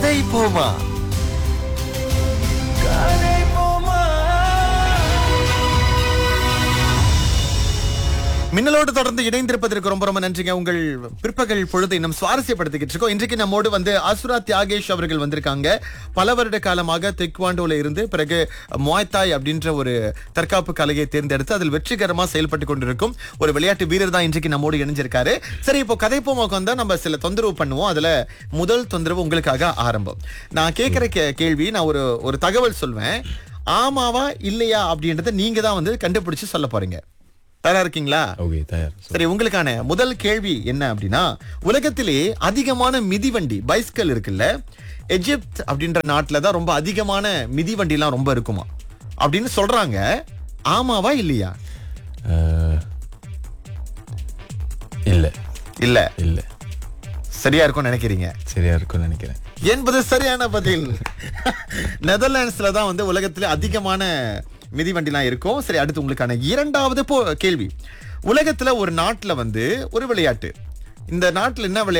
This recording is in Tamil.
கதை போமா கதை போமா மின்னலோடு தொடர்ந்து இணைந்திருப்பதற்கு ரொம்ப ரொம்ப நன்றிங்க உங்கள் பிற்பகல் பொழுது இன்னும் சுவாரஸ்யப்படுத்திக்கிட்டு இருக்கோம் இன்றைக்கு நம்மோடு வந்து அசுரா தியாகேஷ் அவர்கள் வந்திருக்காங்க பல வருட காலமாக தெக்வாண்டோல இருந்து பிறகு முவாய்தாய் அப்படின்ற ஒரு தற்காப்பு கலையை தேர்ந்தெடுத்து அதில் வெற்றிகரமா செயல்பட்டு கொண்டிருக்கும் ஒரு விளையாட்டு வீரர் தான் இன்றைக்கு நம்மோடு இணைஞ்சிருக்காரு சரி இப்போ கதை போமாக்கு வந்தா நம்ம சில தொந்தரவு பண்ணுவோம் அதுல முதல் தொந்தரவு உங்களுக்காக ஆரம்பம் நான் கேட்கிற கே- கேள்வி நான் ஒரு ஒரு தகவல் சொல்வேன் ஆமாவா இல்லையா அப்படின்றத நீங்க தான் வந்து கண்டுபிடிச்சு சொல்ல போறீங்க தயாரா இருக்கீங்களா ஓகே தயார் சரி உங்களுக்கான முதல் கேள்வி என்ன அப்படின்னா உலகத்திலே அதிகமான மிதிவண்டி பைஸ்கல் இருக்குல்ல எஜிப்த் அப்படின்ற நாட்டுல தான் ரொம்ப அதிகமான மிதிவண்டி எல்லாம் ரொம்ப இருக்குமா அப்படின்னு சொல்றாங்க ஆமாவா இல்லையா அஹ், இல்ல இல்ல இல்ல சரியா இருக்கும்னு நினைக்கிறீங்க சரியா இருக்கும்னு நினைக்கிறேன் என்பது சரியான பதில் நெதர்லாண்ட்ஸ்ல தான் வந்து உலகத்திலே அதிகமான மிதிவண்டிலாம் இருக்கும் சரி அடுத்து உங்களுக்கான இரண்டாவது போ கேள்வி உலகத்துல ஒரு நாட்டுல வந்து ஒரு விளையாட்டு இந்த நாட்டுல என்ன விளையாட்டு